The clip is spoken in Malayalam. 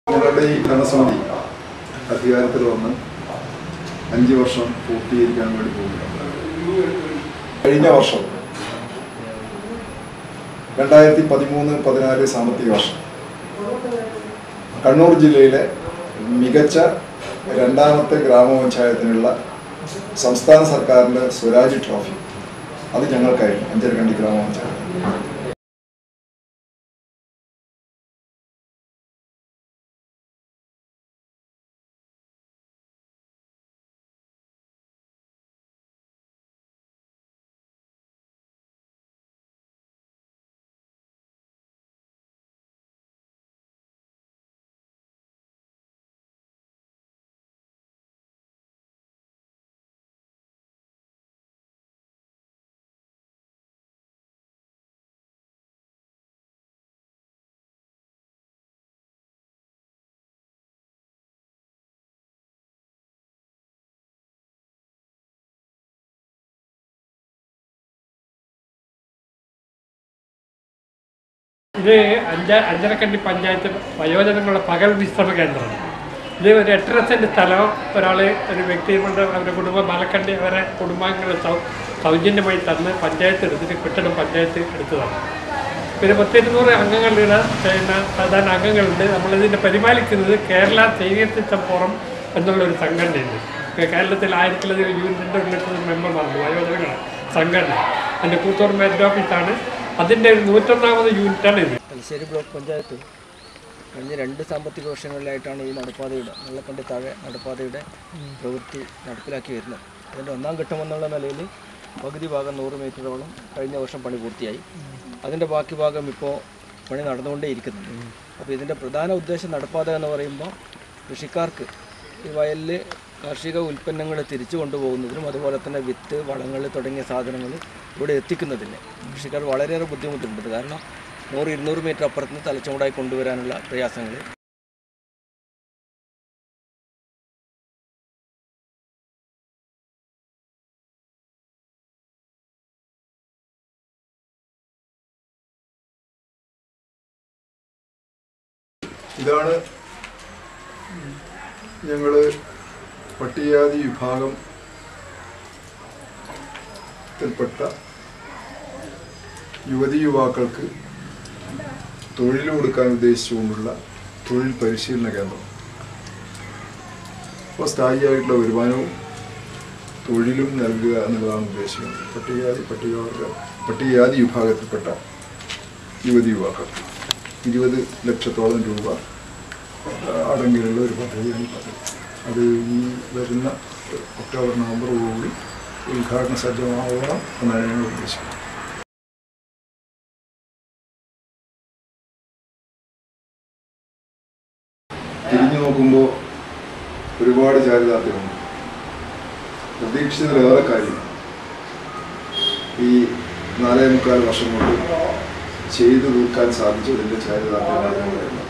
ഞങ്ങളുടെ ഈ ഭരണസമിതി അധികാരത്തിൽ വന്ന് അഞ്ച് വർഷം പൂർത്തീകരിക്കാൻ വേണ്ടി പോകുകയാണ് കഴിഞ്ഞ വർഷം രണ്ടായിരത്തി പതിമൂന്ന് പതിനാല് സാമ്പത്തിക വർഷം കണ്ണൂർ ജില്ലയിലെ മികച്ച രണ്ടാമത്തെ ഗ്രാമപഞ്ചായത്തിനുള്ള സംസ്ഥാന സർക്കാരിൻ്റെ സ്വരാജ് ട്രോഫി അത് ഞങ്ങൾക്കായിരുന്നു അഞ്ചരക്കണ്ടി ഗ്രാമപഞ്ചായത്ത് ഇത് അഞ്ച അഞ്ചരക്കണ്ടി പഞ്ചായത്ത് വയോജനങ്ങളുടെ പകൽ വിശ്രമ കേന്ദ്രമാണ് ഇത് ഒരു എട്ടര സെൻറ്റ് സ്ഥലം ഒരാൾ ഒരു വ്യക്തികളുടെ അവരുടെ കുടുംബം പാലക്കണ്ടി അവരെ കുടുംബാംഗങ്ങൾ സൗ സൗജന്യമായി തന്ന് പഞ്ചായത്ത് എടുത്തിട്ട് കെട്ടിടം പഞ്ചായത്ത് എടുത്തതാണ് പിന്നെ പത്തിരുന്നൂറ് അംഗങ്ങളുടെ പിന്നെ സാധാരണ അംഗങ്ങളുണ്ട് നമ്മളിതിനെ പരിപാലിക്കുന്നത് കേരള സേവിയത്തിച്ച ഫോറം എന്നുള്ള ഒരു സംഘടനയുണ്ട് കേരളത്തിൽ ആയിരത്തിലധികം യൂണിറ്റിൻ്റെ ഒരു ലക്ഷത്തി മെമ്പർമാരുണ്ട് വയോജനങ്ങൾ സംഘടന അതിൻ്റെ കൂത്തോർമ്മ ഹെഡ് ഓഫീസാണ് അതിൻ്റെ ഒരു നൂറ്റൊന്നാമത് യൂണിറ്റാണ് ഇത് തലശ്ശേരി ബ്ലോക്ക് പഞ്ചായത്ത് കഴിഞ്ഞ രണ്ട് സാമ്പത്തിക വർഷങ്ങളിലായിട്ടാണ് ഈ നടപ്പാതയുടെ വെള്ളക്കണ്ടി താഴെ നടപ്പാതയുടെ പ്രവൃത്തി നടപ്പിലാക്കി വരുന്നത് അതിൻ്റെ ഒന്നാം ഘട്ടം എന്നുള്ള നിലയിൽ പകുതി ഭാഗം നൂറ് മീറ്ററോളം കഴിഞ്ഞ വർഷം പണി പൂർത്തിയായി അതിൻ്റെ ബാക്കി ഭാഗം ഇപ്പോൾ പണി നടന്നുകൊണ്ടേ ഇരിക്കുന്നുണ്ട് അപ്പോൾ ഇതിൻ്റെ പ്രധാന ഉദ്ദേശം നടപ്പാത എന്ന് പറയുമ്പോൾ കൃഷിക്കാർക്ക് ഈ വയലിൽ കാർഷിക ഉൽപ്പന്നങ്ങൾ തിരിച്ചു കൊണ്ടുപോകുന്നതിനും അതുപോലെ തന്നെ വിത്ത് വളങ്ങൾ തുടങ്ങിയ സാധനങ്ങൾ ഇവിടെ എത്തിക്കുന്നതിന് കൃഷിക്കാർ വളരെയേറെ ബുദ്ധിമുട്ടുണ്ട് കാരണം നൂറ് ഇരുന്നൂറ് മീറ്റർ അപ്പുറത്ത് നിന്ന് തലച്ചുമടായി കൊണ്ടുവരാനുള്ള പ്രയാസങ്ങൾ ഇതാണ് ഞങ്ങൾ പട്ടികജാതി വിഭാഗം ത്തിൽപ്പെട്ട യുവതി യുവാക്കൾക്ക് തൊഴിൽ കൊടുക്കാൻ ഉദ്ദേശിച്ചുകൊണ്ടുള്ള തൊഴിൽ പരിശീലന കേന്ദ്രം അപ്പോൾ സ്ഥായിയായിട്ടുള്ള വരുമാനവും തൊഴിലും നൽകുക എന്നുള്ളതാണ് ഉദ്ദേശിക്കുന്നത് പട്ടികജാതി പട്ടികവർഗ പട്ടികജാതി വിഭാഗത്തിൽപ്പെട്ട യുവതി യുവാക്കൾക്ക് ഇരുപത് ലക്ഷത്തോളം രൂപ ആ, അടങ്ങിലുള്ള ഒരു പദ്ധതിയാണ് ഈ പദ്ധതി അത് ഈ വരുന്ന ഒക്ടോബർ നവംബറോടുകൂടി ഉദ്ഘാടന സജ്ജമാവണം എന്നാണ് ഞങ്ങൾ ഉദ്ദേശിക്കുന്നത് തിരിഞ്ഞു നോക്കുമ്പോൾ ഒരുപാട് ചാരിതാർത്ഥ്യമുണ്ട് പ്രതീക്ഷിച്ചതിലേറെ കാര്യം ഈ നാലേ മുക്കാൽ വർഷം കൊണ്ട് ചെയ്തു തീർക്കാൻ സാധിച്ചതിൻ്റെ ചാരിതാർത്ഥ്യമാണ് ഞാൻ പറയുന്നത്